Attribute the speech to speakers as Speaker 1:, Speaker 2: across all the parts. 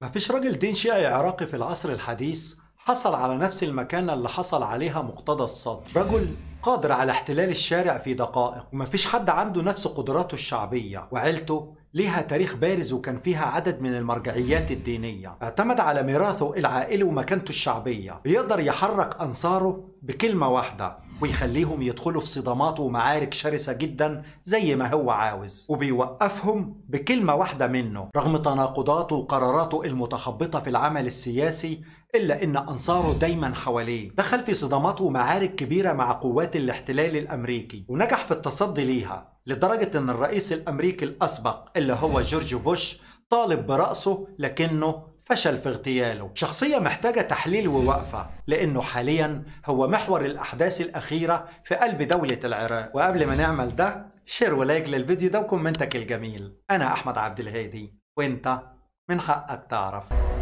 Speaker 1: مفيش راجل دين شيعي عراقي في العصر الحديث حصل على نفس المكانة اللي حصل عليها مقتدى الصدر رجل قادر على احتلال الشارع في دقائق ومفيش حد عنده نفس قدراته الشعبية وعيلته ليها تاريخ بارز وكان فيها عدد من المرجعيات الدينية اعتمد على ميراثه العائلي ومكانته الشعبية بيقدر يحرك أنصاره بكلمة واحدة ويخليهم يدخلوا في صدامات ومعارك شرسة جدا زي ما هو عاوز وبيوقفهم بكلمة واحدة منه رغم تناقضاته وقراراته المتخبطة في العمل السياسي إلا إن أنصاره دايما حواليه دخل في صدامات ومعارك كبيرة مع قوات الاحتلال الأمريكي ونجح في التصدي ليها لدرجة إن الرئيس الأمريكي الأسبق اللي هو جورج بوش طالب برأسه لكنه فشل في اغتياله شخصية محتاجة تحليل ووقفة لأنه حاليا هو محور الأحداث الأخيرة في قلب دولة العراق وقبل ما نعمل ده شير ولايك للفيديو ده وكومنتك الجميل أنا أحمد عبد الهادي وأنت من حقك تعرف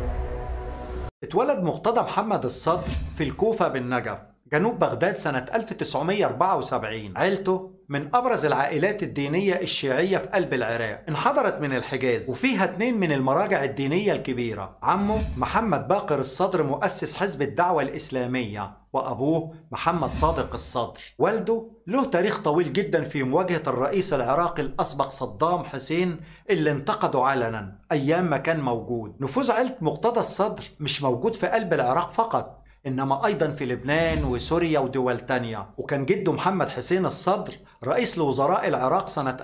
Speaker 1: اتولد مقتدى محمد الصدر في الكوفة بالنجف جنوب بغداد سنة 1974 عيلته من أبرز العائلات الدينية الشيعية في قلب العراق انحدرت من الحجاز وفيها اتنين من المراجع الدينية الكبيرة عمه محمد باقر الصدر مؤسس حزب الدعوة الإسلامية وأبوه محمد صادق الصدر والده له تاريخ طويل جدا في مواجهة الرئيس العراقي الأسبق صدام حسين اللي انتقده علنا أيام ما كان موجود نفوذ عيلة مقتدى الصدر مش موجود في قلب العراق فقط إنما أيضا في لبنان وسوريا ودول تانية وكان جده محمد حسين الصدر رئيس لوزراء العراق سنة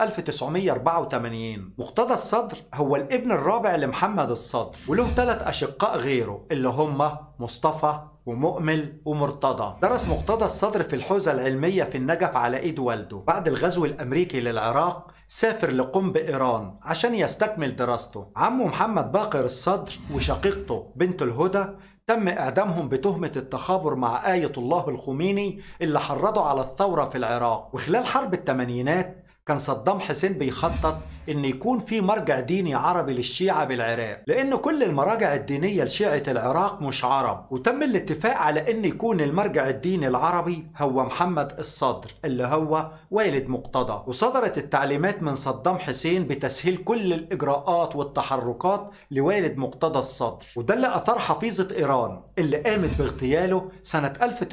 Speaker 1: 1984 مقتدى الصدر هو الابن الرابع لمحمد الصدر وله ثلاث أشقاء غيره اللي هم مصطفى ومؤمل ومرتضى درس مقتدى الصدر في الحوزة العلمية في النجف على إيد والده بعد الغزو الأمريكي للعراق سافر لقم بإيران عشان يستكمل دراسته عمه محمد باقر الصدر وشقيقته بنت الهدى تم إعدامهم بتهمة التخابر مع آية الله الخميني اللي حرضوا على الثورة في العراق وخلال حرب الثمانينات كان صدام حسين بيخطط ان يكون في مرجع ديني عربي للشيعة بالعراق لان كل المراجع الدينية لشيعة العراق مش عرب وتم الاتفاق على ان يكون المرجع الديني العربي هو محمد الصدر اللي هو والد مقتدى وصدرت التعليمات من صدام حسين بتسهيل كل الاجراءات والتحركات لوالد مقتدى الصدر وده اللي اثار حفيظة ايران اللي قامت باغتياله سنة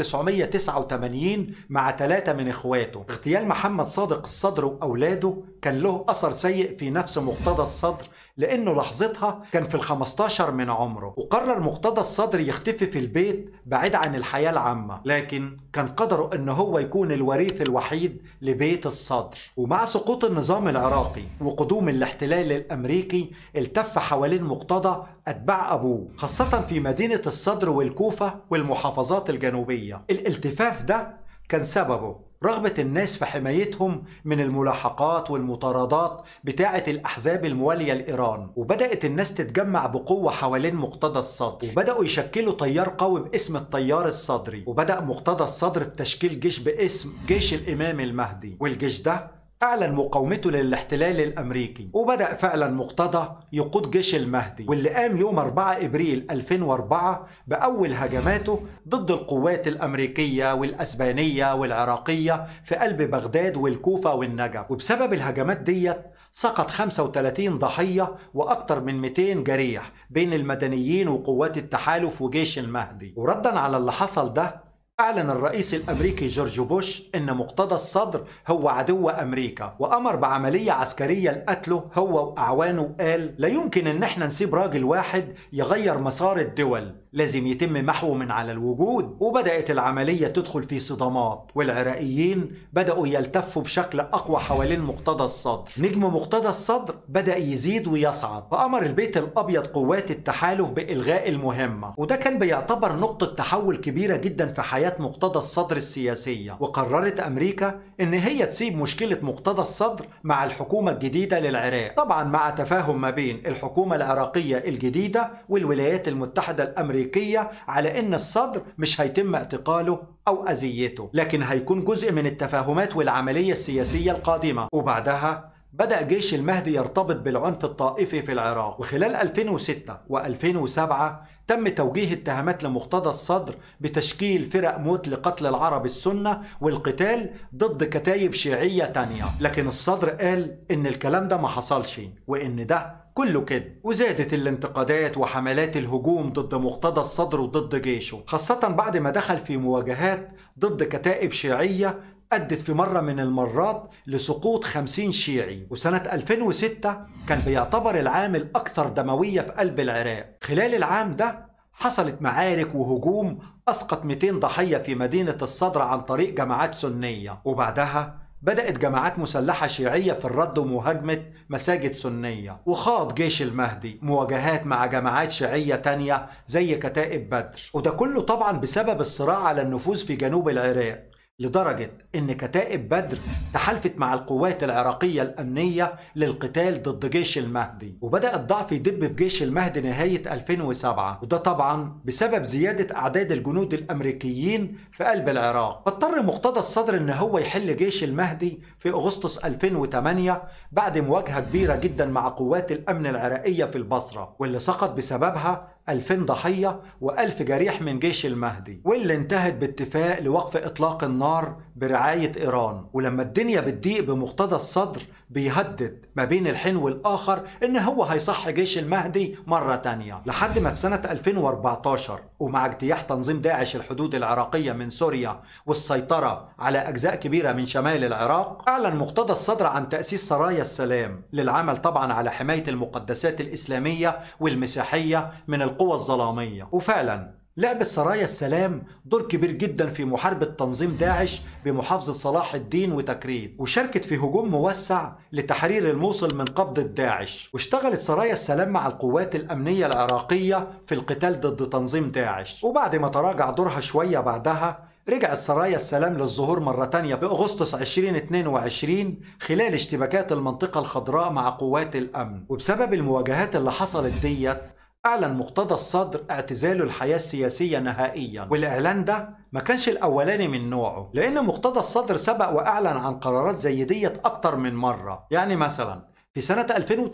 Speaker 1: 1989 مع ثلاثة من اخواته اغتيال محمد صادق الصدر واولاده كان له اثر سيء في نفس مقتدى الصدر لانه لحظتها كان في الخمستاشر من عمره وقرر مقتدى الصدر يختفي في البيت بعيد عن الحياة العامة لكن كان قدره ان هو يكون الوريث الوحيد لبيت الصدر ومع سقوط النظام العراقي وقدوم الاحتلال الامريكي التف حوالين مقتدى اتباع ابوه خاصة في مدينة الصدر والكوفة والمحافظات الجنوبية الالتفاف ده كان سببه رغبة الناس في حمايتهم من الملاحقات والمطاردات بتاعة الأحزاب الموالية لإيران وبدأت الناس تتجمع بقوة حوالين مقتدى الصدر وبدأوا يشكلوا تيار قوي باسم التيار الصدري وبدأ مقتدى الصدر في تشكيل جيش باسم جيش الإمام المهدي والجيش ده أعلن مقاومته للاحتلال الأمريكي وبدأ فعلا مقتدى يقود جيش المهدي واللي قام يوم 4 إبريل 2004 بأول هجماته ضد القوات الأمريكية والأسبانية والعراقية في قلب بغداد والكوفة والنجف وبسبب الهجمات ديت سقط 35 ضحية وأكثر من 200 جريح بين المدنيين وقوات التحالف وجيش المهدي وردا على اللي حصل ده أعلن الرئيس الأمريكي جورج بوش أن مقتدى الصدر هو عدو أمريكا وأمر بعملية عسكرية لقتله هو وأعوانه قال لا يمكن أن احنا نسيب راجل واحد يغير مسار الدول لازم يتم محوه من على الوجود وبدأت العملية تدخل في صدامات والعراقيين بدأوا يلتفوا بشكل أقوى حوالين مقتدى الصدر نجم مقتدى الصدر بدأ يزيد ويصعد فأمر البيت الأبيض قوات التحالف بإلغاء المهمة وده كان بيعتبر نقطة تحول كبيرة جدا في حياة مقتدى الصدر السياسية وقررت أمريكا إن هي تسيب مشكلة مقتدى الصدر مع الحكومة الجديدة للعراق طبعا مع تفاهم ما بين الحكومة العراقية الجديدة والولايات المتحدة الأمريكية الأمريكية على أن الصدر مش هيتم اعتقاله أو أذيته لكن هيكون جزء من التفاهمات والعملية السياسية القادمة وبعدها بدأ جيش المهدي يرتبط بالعنف الطائفي في العراق وخلال 2006 و2007 تم توجيه اتهامات لمقتدى الصدر بتشكيل فرق موت لقتل العرب السنة والقتال ضد كتايب شيعية تانية لكن الصدر قال إن الكلام ده ما حصلش وإن ده كله كده وزادت الانتقادات وحملات الهجوم ضد مقتدى الصدر وضد جيشه خاصة بعد ما دخل في مواجهات ضد كتائب شيعية أدت في مرة من المرات لسقوط 50 شيعي وسنة 2006 كان بيعتبر العام الأكثر دموية في قلب العراق خلال العام ده حصلت معارك وهجوم أسقط 200 ضحية في مدينة الصدر عن طريق جماعات سنية وبعدها بدأت جماعات مسلحة شيعية في الرد ومهاجمة مساجد سنية وخاض جيش المهدي مواجهات مع جماعات شيعية تانية زي كتائب بدر وده كله طبعا بسبب الصراع على النفوذ في جنوب العراق لدرجة إن كتائب بدر تحالفت مع القوات العراقية الأمنية للقتال ضد جيش المهدي وبدأ الضعف يدب في جيش المهدي نهاية 2007 وده طبعا بسبب زيادة أعداد الجنود الأمريكيين في قلب العراق فاضطر مقتدى الصدر إن هو يحل جيش المهدي في أغسطس 2008 بعد مواجهة كبيرة جدا مع قوات الأمن العراقية في البصرة واللي سقط بسببها 2000 ضحية و1000 جريح من جيش المهدي واللي انتهت باتفاق لوقف إطلاق النار برعاية إيران ولما الدنيا بتضيق بمقتدى الصدر بيهدد ما بين الحين والآخر إن هو هيصح جيش المهدي مرة تانية لحد ما في سنة 2014 ومع اجتياح تنظيم داعش الحدود العراقية من سوريا والسيطرة على أجزاء كبيرة من شمال العراق أعلن مقتدى الصدر عن تأسيس سرايا السلام للعمل طبعا على حماية المقدسات الإسلامية والمسيحية من القوى الظلامية وفعلا لعبت سرايا السلام دور كبير جدا في محاربة تنظيم داعش بمحافظة صلاح الدين وتكريت وشاركت في هجوم موسع لتحرير الموصل من قبضة داعش واشتغلت سرايا السلام مع القوات الأمنية العراقية في القتال ضد تنظيم داعش وبعد ما تراجع دورها شوية بعدها رجعت سرايا السلام للظهور مرة تانية في أغسطس 2022 خلال اشتباكات المنطقة الخضراء مع قوات الأمن وبسبب المواجهات اللي حصلت ديت أعلن مقتدى الصدر اعتزاله الحياة السياسية نهائيا والإعلان ده ما كانش الأولاني من نوعه لأن مقتدى الصدر سبق وأعلن عن قرارات زي ديت أكتر من مرة يعني مثلا في سنة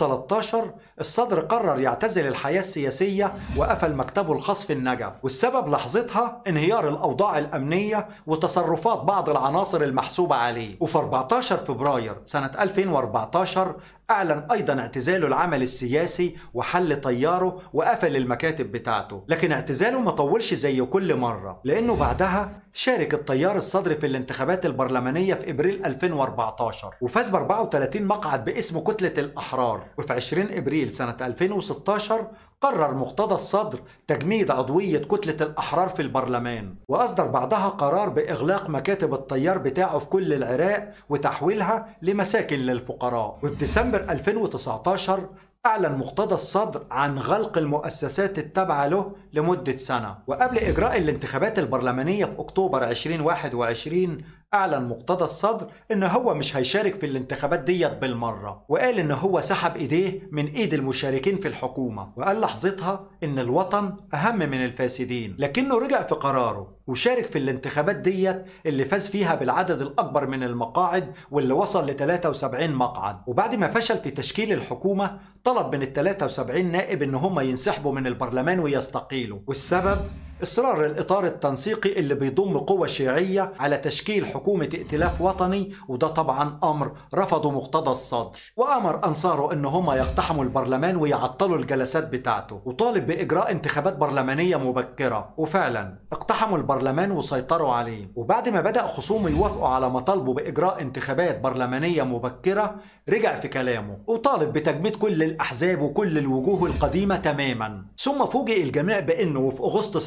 Speaker 1: 2013 الصدر قرر يعتزل الحياة السياسية وقفل مكتبه الخاص في النجف والسبب لحظتها انهيار الأوضاع الأمنية وتصرفات بعض العناصر المحسوبة عليه وفي 14 فبراير سنة 2014 أعلن أيضا اعتزاله العمل السياسي وحل طياره وقفل المكاتب بتاعته لكن اعتزاله ما طولش زي كل مرة لأنه بعدها شارك الطيار الصدري في الانتخابات البرلمانية في إبريل 2014 وفاز ب 34 مقعد باسم كتلة الأحرار وفي 20 إبريل سنة 2016 قرر مقتدى الصدر تجميد عضوية كتلة الأحرار في البرلمان وأصدر بعدها قرار بإغلاق مكاتب الطيار بتاعه في كل العراق وتحويلها لمساكن للفقراء وفي ديسمبر 2019 أعلن مقتدى الصدر عن غلق المؤسسات التابعة له لمدة سنة وقبل إجراء الانتخابات البرلمانية في أكتوبر 2021 أعلن مقتدى الصدر إن هو مش هيشارك في الانتخابات ديت بالمرة وقال إن هو سحب إيديه من إيد المشاركين في الحكومة وقال لحظتها إن الوطن أهم من الفاسدين لكنه رجع في قراره وشارك في الانتخابات ديت اللي فاز فيها بالعدد الأكبر من المقاعد واللي وصل ل 73 مقعد وبعد ما فشل في تشكيل الحكومة طلب من ال 73 نائب إن هم ينسحبوا من البرلمان ويستقيلوا والسبب إصرار الإطار التنسيقي اللي بيضم قوى شيعية على تشكيل حكومة ائتلاف وطني وده طبعا أمر رفضه مقتدى الصدر وأمر أنصاره إن هم يقتحموا البرلمان ويعطلوا الجلسات بتاعته وطالب بإجراء انتخابات برلمانية مبكرة وفعلا اقتحموا البرلمان وسيطروا عليه وبعد ما بدأ خصومه يوافقوا على مطالبه بإجراء انتخابات برلمانية مبكرة رجع في كلامه وطالب بتجميد كل الأحزاب وكل الوجوه القديمة تماما ثم فوجئ الجميع بأنه في أغسطس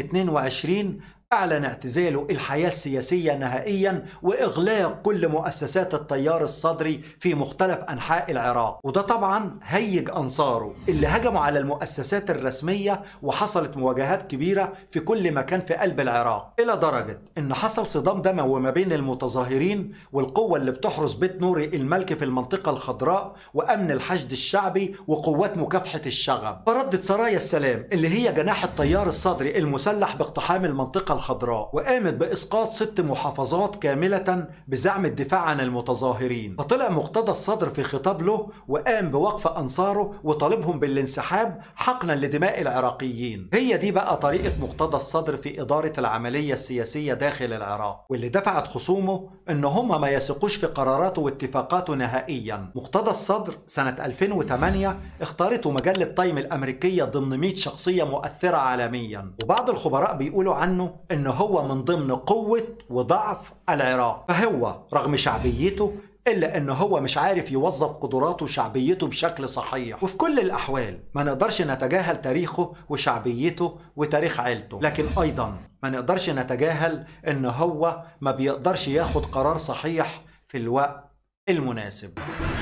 Speaker 1: 2022 أعلن اعتزاله الحياة السياسية نهائيا وإغلاق كل مؤسسات التيار الصدري في مختلف أنحاء العراق وده طبعا هيج أنصاره اللي هجموا على المؤسسات الرسمية وحصلت مواجهات كبيرة في كل مكان في قلب العراق إلى درجة إن حصل صدام دموي ما بين المتظاهرين والقوة اللي بتحرس بيت نوري الملك في المنطقة الخضراء وأمن الحشد الشعبي وقوات مكافحة الشغب فردت سرايا السلام اللي هي جناح التيار الصدري المسلح باقتحام المنطقة الخضراء وقامت بإسقاط ست محافظات كاملة بزعم الدفاع عن المتظاهرين فطلع مقتدى الصدر في خطاب له وقام بوقف أنصاره وطالبهم بالانسحاب حقنا لدماء العراقيين هي دي بقى طريقة مقتدى الصدر في إدارة العملية السياسية داخل العراق واللي دفعت خصومه إن هم ما يثقوش في قراراته واتفاقاته نهائيا مقتدى الصدر سنة 2008 اختارته مجلة تايم الأمريكية ضمن 100 شخصية مؤثرة عالميا وبعض الخبراء بيقولوا عنه إن هو من ضمن قوة وضعف العراق فهو رغم شعبيته إلا إن هو مش عارف يوظف قدراته وشعبيته بشكل صحيح وفي كل الأحوال ما نقدرش نتجاهل تاريخه وشعبيته وتاريخ عيلته لكن أيضا ما نقدرش نتجاهل إن هو ما بيقدرش ياخد قرار صحيح في الوقت المناسب